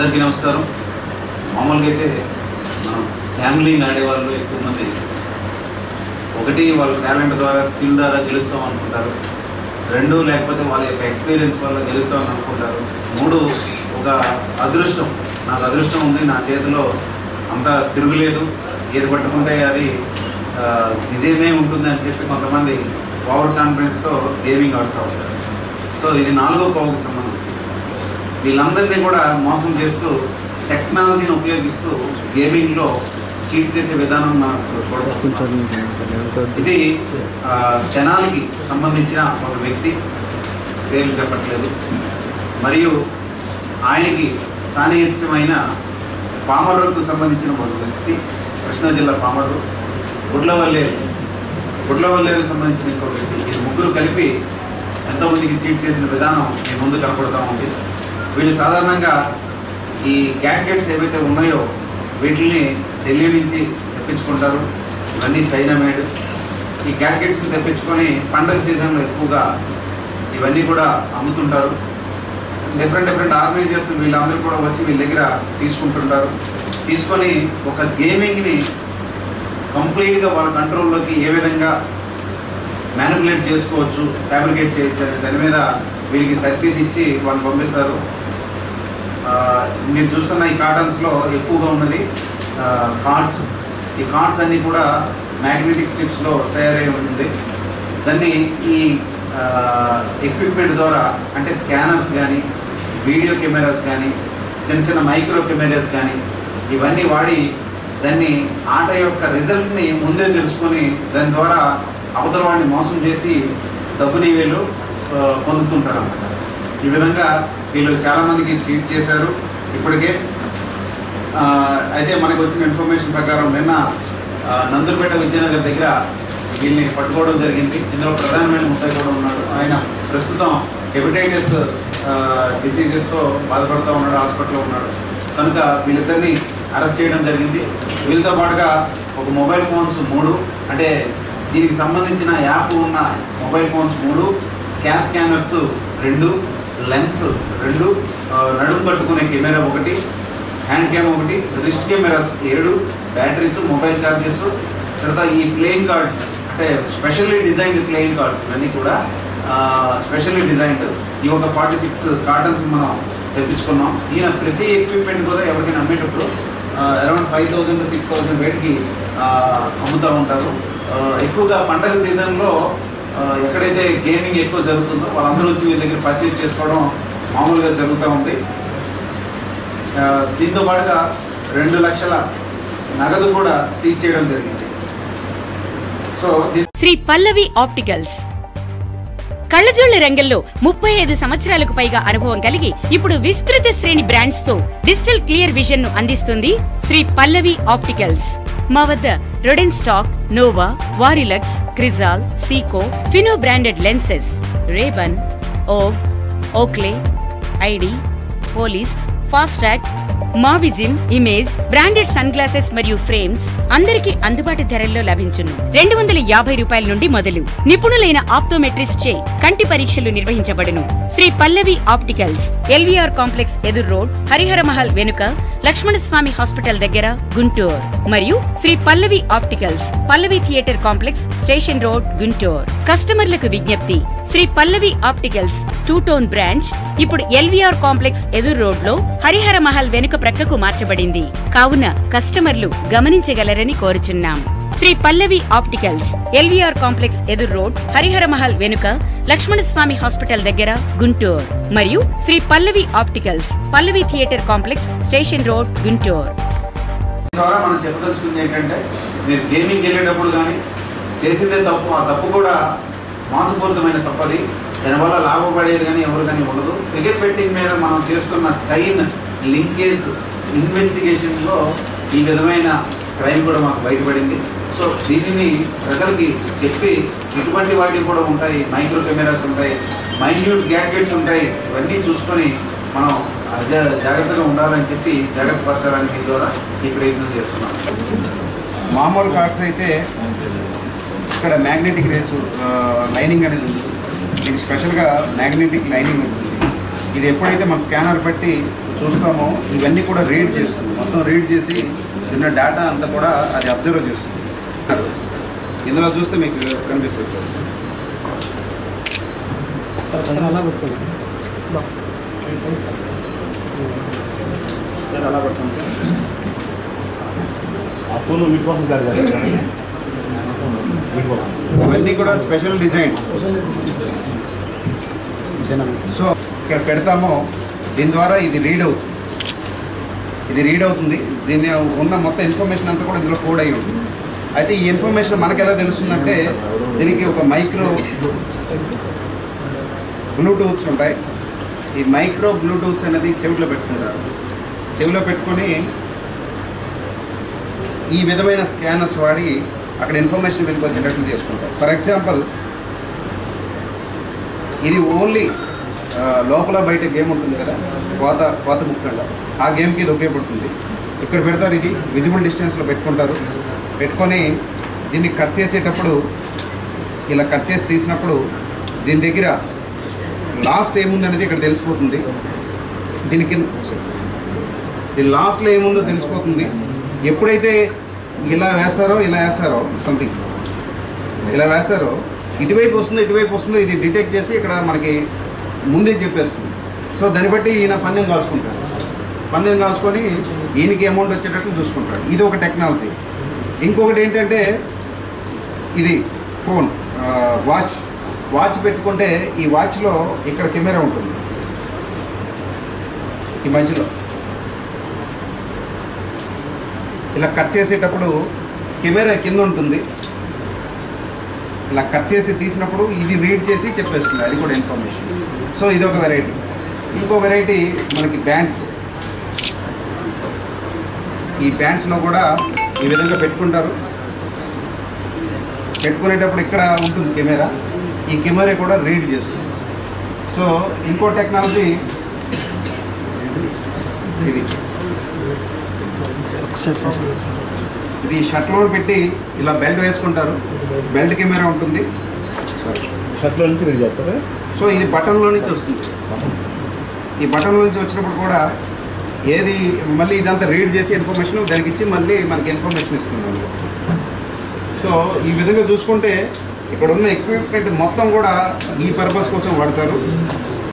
అందరికీ నమస్కారం మామూలుగా అయితే మనం ఫ్యామిలీని ఆడేవాళ్ళు ఎక్కువ మంది ఒకటి వాళ్ళ టాలెంట్ ద్వారా స్కిల్ ద్వారా గెలుస్తాం అనుకుంటారు రెండు లేకపోతే వాళ్ళ యొక్క ఎక్స్పీరియన్స్ వల్ల గెలుస్తామని అనుకుంటారు మూడు ఒక అదృష్టం నాకు అదృష్టం ఉంది నా చేతిలో అంతా తిరుగులేదు ఏది పట్టుకుంటే అది ఆ, విజయమే ఉంటుంది అని చెప్పి కొంతమంది ఓవర్ కాన్ఫిడెన్స్తో గేమింగ్ ఆడుతూ ఉంటారు సో ఇది నాలుగో కోవకు సంబంధించి వీళ్ళందరినీ కూడా మోసం చేస్తూ టెక్నాలజీని ఉపయోగిస్తూ గేమింగ్లో చీట్ చేసే విధానం మనం చూడవచ్చు ఇది ఆ, జనాలకి సంబంధించిన ఒక వ్యక్తి పేర్లు చెప్పట్లేదు మరియు ఆయనకి సాన్నిహిత్యమైన పామరుకు సంబంధించిన ఒక వ్యక్తి కృష్ణా జిల్లా పామరు గుడ్లవల్లేరు గుడ్లవల్లేరుకు సంబంధించిన ఇంకొక వ్యక్తి ఈ ముగ్గురు కలిపి ఎంతోమందికి చీట్ చేసిన విధానం మీ ముందు కనపడుతూ ఉంది వీళ్ళు సాధారణంగా ఈ గ్యాడ్గెట్స్ ఏవైతే ఉన్నాయో వీటిని ఢిల్లీ నుంచి తెప్పించుకుంటారు ఇవన్నీ చైనా మేడ్ ఈ గ్యాడ్గెట్స్ని తెప్పించుకొని పండగ సీజన్లో ఎక్కువగా ఇవన్నీ కూడా అమ్ముతుంటారు డిఫరెంట్ డిఫరెంట్ ఆర్గనైజర్స్ వీళ్ళందరూ కూడా వచ్చి వీళ్ళ దగ్గర తీసుకుంటుంటారు తీసుకొని ఒక గేమింగ్ని కంప్లీట్గా వాళ్ళ కంట్రోల్లోకి ఏ విధంగా మ్యానిపులేట్ చేసుకోవచ్చు ఫ్యాబ్రికేట్ చేయొచ్చు అనే దాని మీద వీళ్ళకి తర్ఫీదు ఇచ్చి వాళ్ళు పంపిస్తారు ఆ, మీరు చూస్తున్న ఈ కాటన్స్లో ఎక్కువగా ఉన్నది కార్డ్స్ ఈ కార్డ్స్ అన్నీ కూడా మ్యాగ్నెటిక్ స్ట్రిప్స్లో తయారై ఉంటుంది దాన్ని ఈ ఎక్విప్మెంట్ ద్వారా అంటే స్కానర్స్ కానీ వీడియో కెమెరాస్ కానీ చిన్న చిన్న మైక్రో కెమెరాస్ కానీ ఇవన్నీ వాడి దాన్ని ఆట యొక్క రిజల్ట్ని ముందే తెలుసుకొని దాని ద్వారా అవతల వాడిని మోసం చేసి డబ్బుని వీళ్ళు ఆ, పొందుతుంటారు అన్నమాట ఈ విధంగా వీళ్ళు చాలామందికి చీట్ చేశారు ఇప్పటికే ఆ, అయితే మనకు వచ్చిన ఇన్ఫర్మేషన్ ప్రకారం నిన్న ఆ, నందులపేట విద్యానగర్ దగ్గర వీళ్ళని పట్టుకోవడం జరిగింది ఇందులో ప్రధానమైన ముద్దాయి కూడా ఉన్నాడు ఆయన ప్రస్తుతం హెపటైటిస్ డిసీజెస్తో బాధపడుతూ ఉన్నాడు హాస్పిటల్లో ఉన్నాడు కనుక వీళ్ళిద్దరిని అరెస్ట్ చేయడం జరిగింది వీళ్ళతో పాటుగా ఒక మొబైల్ ఫోన్స్ మూడు అంటే దీనికి సంబంధించిన యాప్ ఉన్న మొబైల్ ఫోన్స్ మూడు క్యాష్ స్కానర్స్ రెండు లెన్స్ రెండు ఆ, నడుము కట్టుకునే కెమెరా ఒకటి హ్యాండ్ క్యామ్ ఒకటి రిస్ట్ కెమెరాస్ ఏడు బ్యాటరీస్ మొబైల్ ఛార్జెస్ తర్వాత ఈ ప్లేయింగ్ కార్డ్ అంటే స్పెషల్లీ డిజైన్డ్ ప్లేయింగ్ కార్డ్స్ ఇవన్నీ కూడా స్పెషల్లీ డిజైన్డ్ ఈ ఒక ఫార్టీ సిక్స్ కార్టన్స్ మనం తెప్పించుకున్నాం ఈయన ప్రతి ఎక్విప్మెంట్ కూడా ఎవరికైనా అమ్మేటప్పుడు around five thousand six thousand రేట్కి అమ్ముతూ ఉంటారు ఆ, ఎక్కువగా పండగ సీజన్లో ఆ, ఎక్కడైతే గేమింగ్ ఎక్కువ జరుగుతుందో వాళ్ళందరూ వచ్చి వీళ్ళ దగ్గర పర్చేజ్ చేసుకోవడం మామూలుగా జరుగుతూ ఉంది ఆ, దీంతో పాటుగా రెండు లక్షల నగదు కూడా సీజ్ చేయడం జరిగింది సో దీ- శ్రీ పల్లవి ఆప్టికల్స్ కళ్ళజోళ్ల రంగంలో ముప్పై ఐదు సంవత్సరాలకు పైగా అనుభవం కలిగి ఇప్పుడు విస్తృత శ్రేణి బ్రాండ్స్ తో డిజిటల్ క్లియర్ విజన్ ను అందిస్తుంది శ్రీ పల్లవి ఆప్టికల్స్ మా వద్ద Rodenstock Nova Varilux Crizal Seiko Fino branded lenses Ray Ban Vogue Oakley ID Police Fastrack Maui Jim image branded sunglasses మరియు ఫ్రేమ్స్ అందరికీ అందుబాటు ధరల్లో లభించును రెండు వందల యాభై రూపాయల నుండి మొదలు నిపుణులైన ఆప్టోమెట్రిస్ట్ చే కంటి పరీక్షలు నిర్వహించబడును Shri Pallavi Opticals LVR complex ఎదురు రోడ్ హరిహర మహల్ వెనుక లక్ష్మణస్వామి హాస్పిటల్ దగ్గర గుంటూరు మరియు Shri Pallavi Opticals Pallavi theatre complex station road Guntur కస్టమర్లకు విజ్ఞప్తి Shri Pallavi Opticals two town branch ఇప్పుడు ఎల్వీఆర్ కాంప్లెక్స్ ఎదురు రోడ్ లో హరిహర మహల్ వెనుక ప్రక్కకు మార్చబడింది కావున కస్టమర్లు గమనించగలరని కోరుచున్నాం Shri Pallavi Opticals LVR complex ఎదురు రోడ్ హరిహర మహల్ వెనుక లక్ష్మణస్వామి హాస్పిటల్ దగ్గర గుంటూరు మరియు Shri Pallavi Opticals Pallavi theatre complex station road Guntur ద్వారా మనం చెప్పదలుచుకుంది ఏంటంటే మీరు గేమింగ్ వెళ్ళేటప్పుడు కానీ చేసిందే తప్పు ఆ తప్పు కూడా మోసపూరితమైన తప్పది దానివల్ల లాభపడేది కానీ ఎవరు కానీ ఉండదు క్రికెట్ బెట్టింగ్ మీద మనం చేస్తున్న చైన్ లింకేజ్ ఇన్వెస్టిగేషన్లో ఈ విధమైన క్రైమ్ కూడా మాకు బయటపడింది సో దీనిని ప్రజలకి చెప్పి ఇటువంటి వాటివి కూడా ఉంటాయి మైక్రో కెమెరాస్ ఉంటాయి మైన్యూట్ గ్యాడ్గెట్స్ ఉంటాయి ఇవన్నీ చూసుకొని మనం జా- జాగ్రత్తగా ఉండాలని చెప్పి జాగ్రత్త పరచాలని మీ ద్వారా ఈ ప్రయత్నం చేస్తున్నాం మామూలు కార్డ్స్ అయితే ఇక్కడ మ్యాగ్నెటిక్ రేసు లైనింగ్ అనేది ఉంది దీనికి స్పెషల్గా మ్యాగ్నెటిక్ లైనింగ్ ఉంటుంది ఇది ఎప్పుడైతే మన స్కానర్ పెట్టి చూస్తామో ఇవన్నీ కూడా రీడ్ చేస్తుంది మొత్తం రీడ్ చేసి ఉన్న డేటా అంతా కూడా అది అబ్జర్వ్ చేస్తుంది ఇందులో చూస్తే మీకు కనిపిస్తుంది చూడండి. సార్ అలా పెట్టుకోండి సార్ అలా పెట్టుకోండి సార్ ఆ ఫోన్ మీకోసం కాదు కదా సార్ మీకోసం ఇవన్నీ కూడా స్పెషల్ డిజైన్ సో ఇక్కడ పెడతామో దీని ద్వారా ఇది రీడ్ అవుతుంది ఇది రీడ్ అవుతుంది దీని ఉన్న మొత్తం ఇన్ఫర్మేషన్ అంతా కూడా ఇందులో కోడ్ అయి ఉంటుంది అయితే ఈ ఇన్ఫర్మేషన్ మనకు ఎలా తెలుస్తుందంటే దీనికి ఒక మైక్రో బ్లూటూత్స్ ఉంటాయి ఈ మైక్రో బ్లూటూత్స్ అనేది చెవిలో పెట్టుకుంటారు చెవిలో పెట్టుకొని ఈ విధమైన స్కానర్స్ వాడి అక్కడ ఇన్ఫర్మేషన్ వెనుక వచ్చేటట్లు చేసుకుంటారు ఫర్ ఎగ్జాంపుల్ ఇది ఓన్లీ ఆ, లోపల బయట గేమ్ ఉంటుంది కదా కోత కోత ముక్కల్లో ఆ గేమ్కి ఇది ఉపయోగపడుతుంది ఇక్కడ పెడతారు ఇది విజిబుల్ డిస్టెన్స్లో పెట్టుకుంటారు పెట్టుకొని దీన్ని కట్ చేసేటప్పుడు ఇలా కట్ చేసి తీసినప్పుడు దీని దగ్గర లాస్ట్ ఏముందనేది ఇక్కడ తెలిసిపోతుంది దీని కింద దీని లాస్ట్లో ఏముందో తెలిసిపోతుంది ఎప్పుడైతే ఇలా వేస్తారో ఇలా వేస్తారో సంథింగ్ ఇలా వేస్తారో ఇటువైపు వస్తుందో ఇటువైపు వస్తుందో ఇది డిటెక్ట్ చేసి ఇక్కడ మనకి ముందే చెప్పేస్తుంది సో దాన్ని బట్టి ఈయన పందెం కాసుకుంటాడు పందెం కాసుకొని ఈయనకి అమౌంట్ వచ్చేటట్లు చూసుకుంటాడు ఇది ఒక టెక్నాలజీ ఇంకొకటి ఏంటంటే ఇది ఫోన్ ఆ, వాచ్ వాచ్ పెట్టుకుంటే ఈ వాచ్లో ఇక్కడ కెమెరా ఉంటుంది ఈ మధ్యలో ఇలా కట్ చేసేటప్పుడు కెమెరా కింద ఉంటుంది ఇలా కట్ చేసి తీసినప్పుడు ఇది రీడ్ చేసి చెప్పేస్తుంది అది కూడా ఇన్ఫర్మేషన్ సో ఇది ఒక వెరైటీ ఇంకో వెరైటీ మనకి బ్యాండ్స్ ఈ బ్యాండ్స్లో కూడా ఈ విధంగా పెట్టుకుంటారు పెట్టుకునేటప్పుడు ఇక్కడ ఉంటుంది కెమెరా ఈ కెమెరా కూడా రీడ్ చేస్తుంది సో ఇంకో టెక్నాలజీ ఇది సార్ సార్ ఇది షర్ట్లో పెట్టి ఇలా బెల్ట్ వేసుకుంటారు బెల్ట్ కెమెరా ఉంటుంది షర్ట్లో నుంచి రెడీ చేస్తారా సో ఇది బటన్లో నుంచి వస్తుంది ఈ బటన్లో నుంచి వచ్చినప్పుడు కూడా ఏది మళ్ళీ ఇదంతా రీడ్ చేసి ఇన్ఫర్మేషన్ దానికి ఇచ్చి మళ్ళీ మనకి ఇన్ఫర్మేషన్ ఇస్తుంది అందులో. సో ఈ విధంగా చూసుకుంటే ఇక్కడ ఉన్న ఎక్విప్మెంట్ మొత్తం కూడా ఈ పర్పస్ కోసం వాడతారు